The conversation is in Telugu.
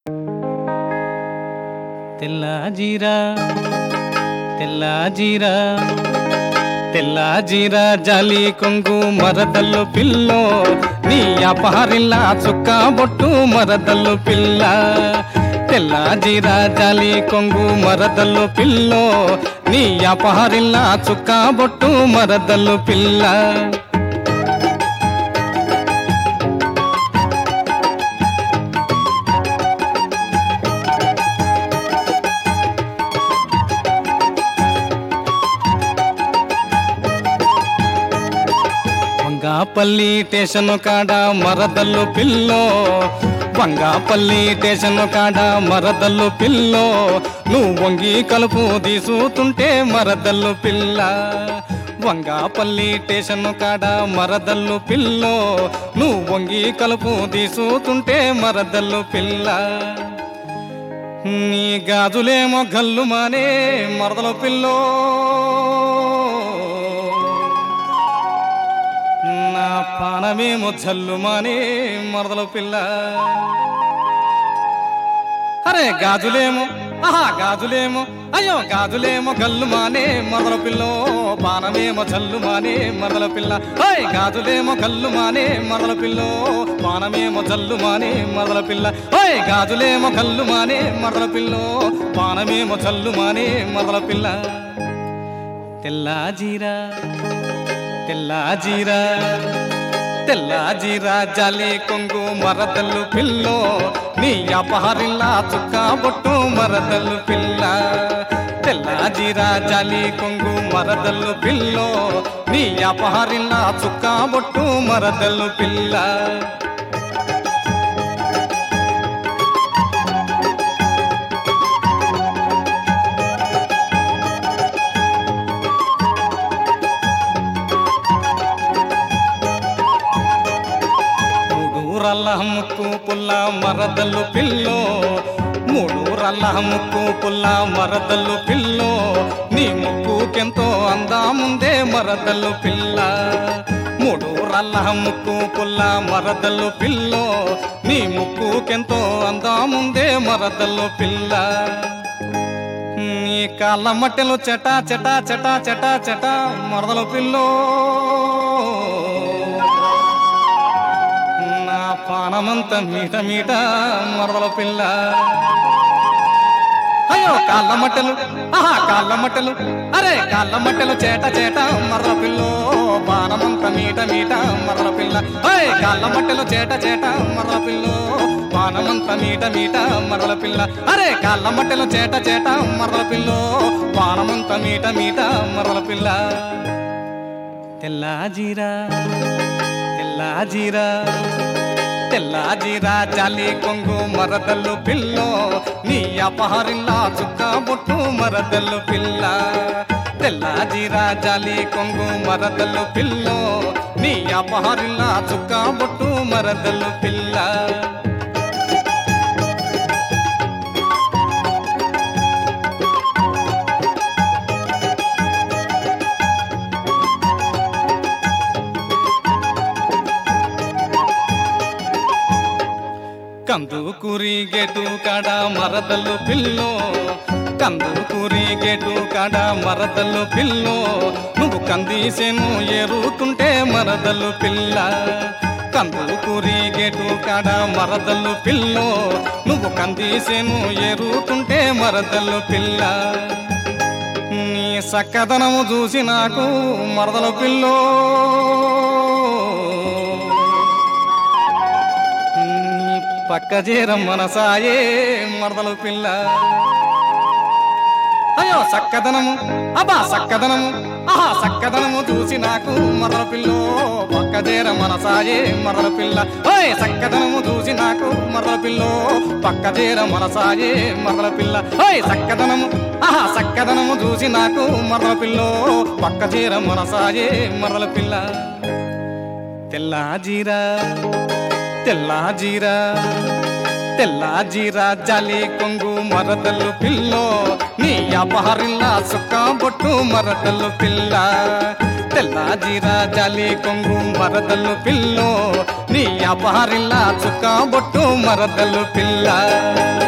తెల్ల జీరా తెల్ల జీరా తెల్ల జీరా జాలి కొంగు మరదల్లు పిల్లో నీ అపహరిల్లా చుక్క బొట్టు మరదల్లు పిల్ల తెల్ల జీరా జాలి కొంగు మరదల్లు పిల్లో నీ అపహరిల్లా చుక్క బొట్టు మరదల్లు పిల్ల వంగాపల్లి స్టేషన్ కాడ మరదల్లు పిల్లో వంగాపల్లి స్టేషన్ కాడ మరదల్లు పిల్లో నువ్వు వంగి కలుపు తీసుతుంటే మరదల్లు పిల్ల వంగాపల్లి స్టేషన్ కాడ మరదల్లు పిల్లో నువ్వు వంగి కలుపు తీసుతుంటే మరదల్లు పిల్ల నీ గాజులేమో గల్లు మానే మరదలు పిల్లో నా పానమేమో జల్లుమానే మరదల పిల్ల అరే గాజులేమో ఆహా గాజులేమో అయ్యో గాజులేమో గల్లుమానే మరదల పిల్లో పానమేమో జల్లుమానే మరదల పిల్ల ఓయ్ గాజులేమో గల్లుమానే మరదల పిల్లో పానమేమో జల్లుమానే మరదల పిల్ల ఓయ్ గాజులేమో గల్లుమానే మరదల పిల్లో పానమేమో జల్లుమానే మరదల పిల్ల తెల్లా జీరా తెల్లా జీరా తెల్లా జీరా జాలి కొంగు మరదల్లు పిల్లో నీ అపహరిల్లా చుక్క బొట్టు మరదల్లు పిల్ల తెల్లా జీరా జాలి కొంగు మరదల్లు పిల్లో నీ అపహరిల్లా చుక్క బొట్టు మరదల్లు పిల్ల మూడు రల్ల ముక్కు పుల్ల మరదల్లు పిల్లో మూడు రల్ల ముక్కు పుల్ల మరదల్లు పిల్లో నీ ముక్కుకెంతో అందాముందే మరదల్లు పిల్ల మూడు రల్ల ముక్కు పుల్ల మరదల్లు పిల్లో నీ ముక్కుకెంతో అందాముందే మరదల్లు పిల్ల నీ కాళ్ళ మట్టెలు చెటా చెటా చెటా చెటా చెటా మరదలు పిల్లో నా పానమంత మీట మీట మరదల పిల్ల అయ్యో కాళ్ళ మట్టెలు ఆహా కాళ్ళ మట్టెలు అరే కాళ్ళ మట్టెలు చేట చేట మరల పిల్లో పానమంత మీట మీట మరల పిల్ల అయ్ కాళ్ళ మట్టెలు చేట చేట మరల పిల్లో పానమంత మీట మీట మరల పిల్ల అరే కాళ్ళ మట్టెలు చేట చేట మరల పిల్లో పానమంత మీట మీట మరల పిల్ల తెల్లా జీరా తెల్లా జీరా తెల్లా జీరా జాలి కొంగు మరదల్లు పిల్లో నీ అపహరిల్లా చుక్క బొట్టు మరదల్లు పిల్ల తెల్లా జీరా జాలి కొంగు మరదల్లు పిల్లో నీ అపహరిల్లా చుక్క బొట్టు మరదల్లు పిల్ల కందు కూరి గేటు కాడ మరదల్లు పిల్లో కందు కూరి గేటు కాడ మరదల్లు పిల్లో నువ్వు కందీసెను ఏరుతుంటే మరదల్లు పిల్ల కందు కూరి గేటు కాడ మరదల్లు పిల్లో నువ్వు కందీసెను ఏరుతుంటే మరదల్లు పిల్ల నీ సక్కదనము చూసి నాకు మరదలు పిల్లో నీ పక్క చేర మనసాయే మరదలు పిల్ల అయ్యో సక్కదనము అబ్బా సక్కదనము ఆహా సక్కదనము చూసి నాకు మరల పిల్లో పక్క చేర మనసాయే మరల పిల్ల ఓయ్ సక్కదనము చూసి నాకు మరల పిల్లో పక్క చేర మనసాయే మరల పిల్ల ఓయ్ సక్కదనము ఆహా సక్కదనము చూసి నాకు మరల పిల్లో పక్క చేర మనసాయే మరల పిల్ల తెల్లా జీరా తెల్లా జీరా తెల్లా జీరా జాలి కొంగు మరదల్లు పిల్లో నీ అపహరిల్లా సుక్క బొట్టు మరదల్లు పిల్ల తెల్ల జీరా జాలి కొంగు మరదలు పిల్లో నీ అపహరిల్లా చుక్క బొట్టు మరదలు పిల్ల